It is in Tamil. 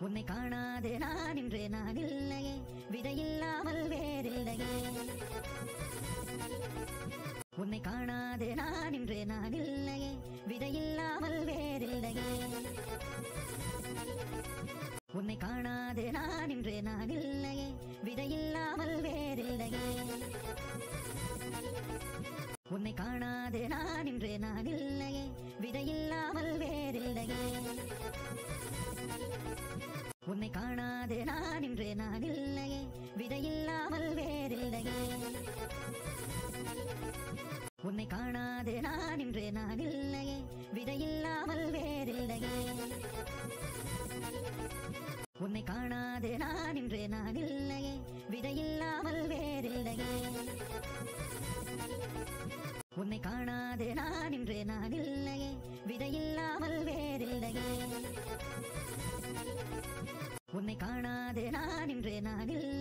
உன்னை காணாது நான் இன்று நான் இல்லையே விதையில்லாமல் வேறில்லையே உன்னை காணாது நான் இன்று நான் இல்லையே விதையில்லாமல் வேறில்லையே உன்னை காணாது நான் இன்று நான் இல்லையே விதையில்லாமல் வேறில்லையே உன்னை காணாது நான் இன்று நான் இல்லையே விதையில்லாமல் வேறில்லையே உன்னை காணாது நான் இன்று நான் இல்லையே விதையில்லாமல் வேறில்லையே உன்னை காணாது நான் இன்று நான் இல்லையே விதையில்லாமல் வேறில்லையே உன்னை காணாது நான் இன்று நான் இல்லையே விதையில்லாமல் வேறில்லையே உன்னை காணாது நான் இன்று நான் இல்லையே விதையில்லாமல் வேறில்லையே உன்னை காணாது நான் இன்று நான் இல்லை